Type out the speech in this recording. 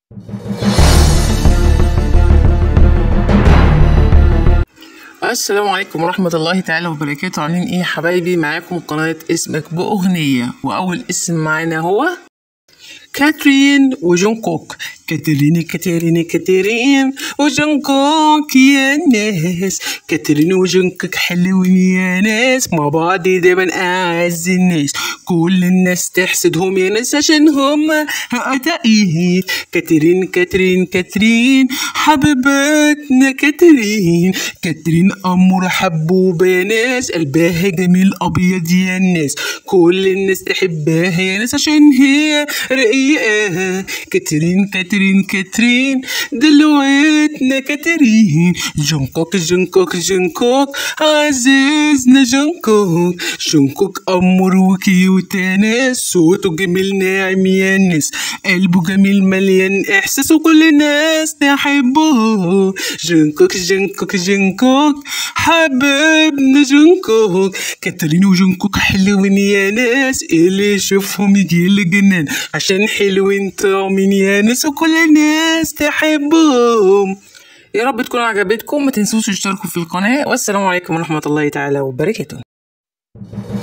السلام عليكم ورحمة الله تعالى وبركاته عاملين ايه يا حبايبي معاكم قناة اسمك بأغنية وأول اسم معانا هو كاترين وجونكوك كاترين كاترين كاترين وجونكوك يا ناس كاترين وجونكوك حلوين يا ناس مع بعض دايما أعز الناس كل الناس تحسدهم يا ناس عشان هم أعدائي كاترين كاترين كاترين حبيبتنا كاترين كاترين أمور حبوبة يا ناس قلبها جميل أبيض يا ناس كل الناس تحبها يا ناس عشان هي رقيقة كاترين كاترين كاترين دلوقتنا كاترين جنكوك جنكوك جنكوك عزيزنا جنكوك جنكوك أمور وكيوت يا ناس صوته جميل ناعم يا ناس قلبه جميل مليان إحساس وكل الناس تحبه جنكوك جنكوك جنكوك حبيبنا جنكوك كاترين وجنكوك حلوين يا ناس اللي يشوفهم يجي الجنان عشان حلوين طعمين يا ناس وكل الناس تحبهم يا رب تكون عجبتكم ما تنسوش تشتركوا في القناة والسلام عليكم ورحمة الله تعالى وبركاته